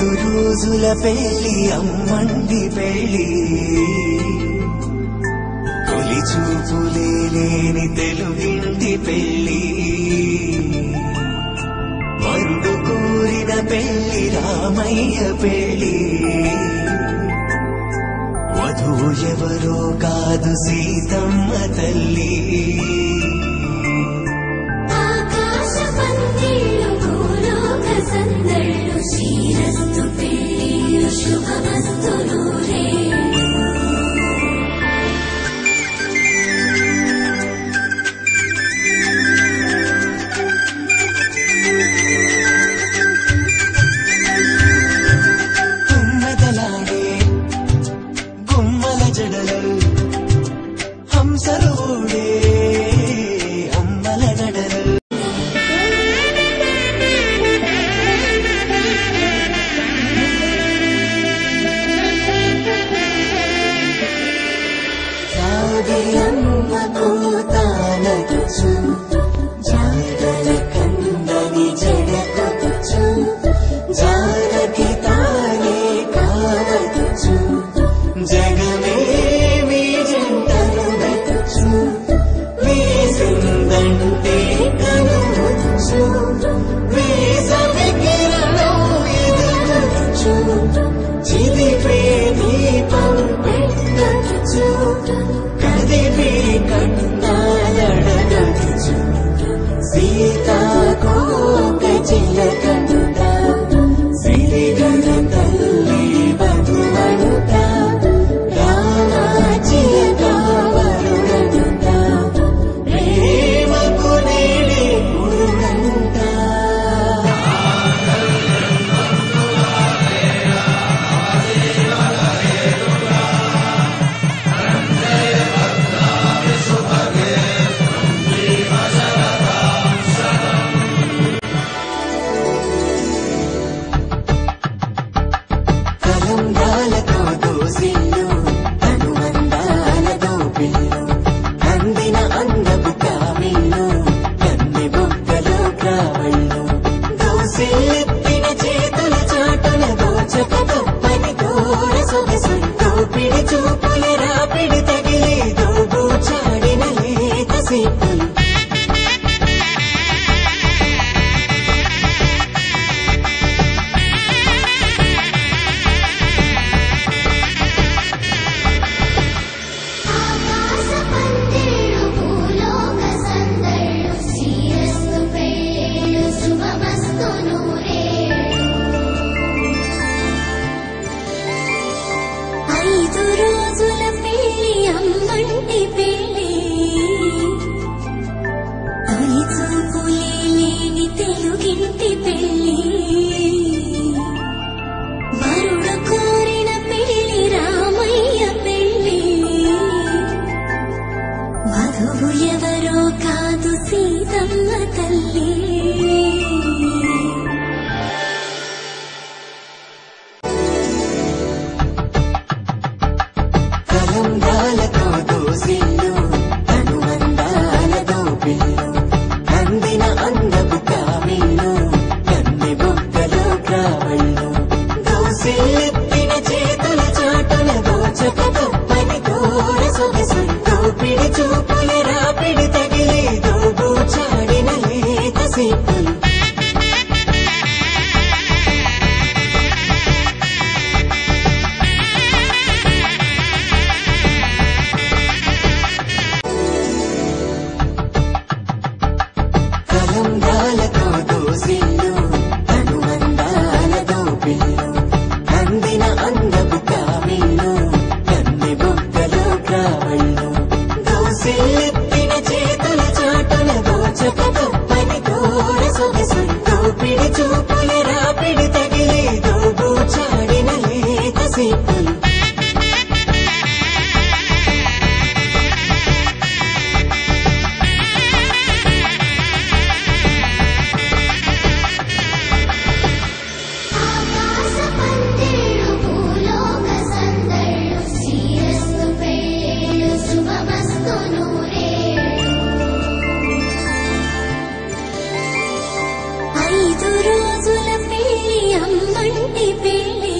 ఐదు రోజుల పెళ్లి అమ్మంది పెళ్లి తొలి చూపులే లేని తెలుగింటి పెళ్లి వరుడు కోరిన పెళ్లి రామయ్య పెళ్లి వధువు ఎవరో కాదు సీతమ్మ తల్లి ఆకాశ పందిళ్ళు భూలోక సందళ్ళు శ్రీరస్తు పెళ్ళిళ్ళు శుభమస్తు నూరే తుమ్మెదలాడే గుమ్మల జడలు హంసరోడే అమ్మల నడలు సాగిలమ్మ కూతానదుచు జాగల కందని జడకొచ్చు జానకి తానే కావదుచు జగమే మీ జంటను వెతుచు వేసిందంటే కనువచ్చు వేసవి కిరణం ఎదుగుచు చిదిపే దీపం పెట్టచ్చు కదిపే కన్నాలడగచ్చు సీతాకోక చిలకనుట సిరిగల తల్లి మధువనుట రామాచిలక వరుడనుట ప్రేమకు నేడే పురుడంట కలంగాలతో దోసిల్లు అనుమందాలతో పిల్లు అందిన అందపు కావిల్లు కన్ని బుక్కలు క్రావళ్ళు దోసిల్లెత్తిన చేతుల చాటుల దోచక తప్పని దూర సొగసు దోపిడి చూపుల రాపిడి తగిలి దోబూచాడిన లేత సీపులు ఆకాశ పందిళ్ళు భూలోక సందళ్ళు శ్రీరస్తు పెళ్ళిళ్ళు శుభమస్తు నూరేళ్ళు ఐదు రోజుల పెళ్లి అమ్మంటి పెళ్లి తొలి చూపులే లేని తెలుగింటి పెళ్లి వరుడు కోరిన పెళ్లి రామయ్య పెళ్లి వధువు ఎవరో కాదు సీతమ్మ తల్లి కలంగాలతో దోసిల్లు అనుమందాలతో పిల్లు అందిన అందపు కావిల్లు కన్ని బుక్కలు క్రావళ్ళు దోసిల్లెత్తిన చేతుల చాటుల దోచక తప్పని దూర సొగసు దోపిడి చూపుల రాపిడి తగిలి దోబూచాడిన లేత సీపులు కలంగాలతో దోసిల్లు అనుమందాలతో పిల్లు అందిన అందపు కావిల్లు కన్ని బుక్కలు క్రావళ్ళు దోసిల్లెత్తిన చేతుల చాటుల దోచక తప్పని దూర సొగసు దోపిడి చూపుల రాపిడి తగిలి దోబూచాడిన లేత సీపులు ఇంటి పెళ్లి